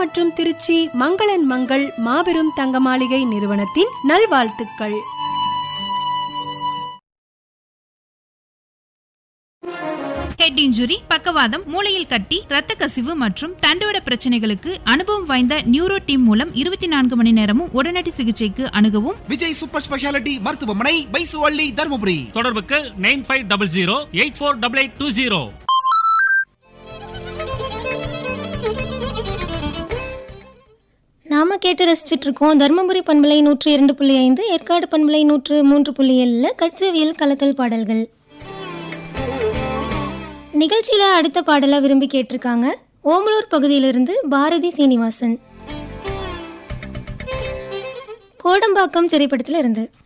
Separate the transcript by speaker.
Speaker 1: மற்றும் திருச்சி மங்களன் மங்கள் மாபெரும் தங்க மாளிகை நிறுவனத்தின் நல்வாழ்த்துக்கள்
Speaker 2: ஹெட் இன்ஜுரி பக்கவாதம் மூளையில் கட்டி இரத்த கசிவு மற்றும் தண்டுவட பிரச்சனைகளுக்கு அனுபவம் வாய்ந்த நியூரோ டீம் மூலம் இருபத்தி நான்கு மணி நேரமும் உடனடி சிகிச்சைக்கு அணுகவும்
Speaker 3: விஜய் சூப்பர் ஸ்பெஷாலிட்டி மருத்துவமனை பைசுவள்ளி தருமபுரி
Speaker 4: தொடர்புக்கு nine five double zero eight four double eight two zero
Speaker 5: நாம கேட்டு ரசிச்சிட்டு இருக்கோம் தருமபுரி பண்பலை நூற்றி இரண்டு புள்ளி ஐந்து ஏற்காடு பண்பலை நூற்று மூன்று புள்ளி ஏழுல கச்சேவியல் கலக்கல் பாடல்கள் நிகழ்ச்சியில அடுத்த பாடலை விரும்பி கேட்டிருக்காங்க ஓமலூர் பகுதியிலிருந்து பாரதி சீனிவாசன் கோடம்பாக்கம் திரைப்படத்தில் இருந்து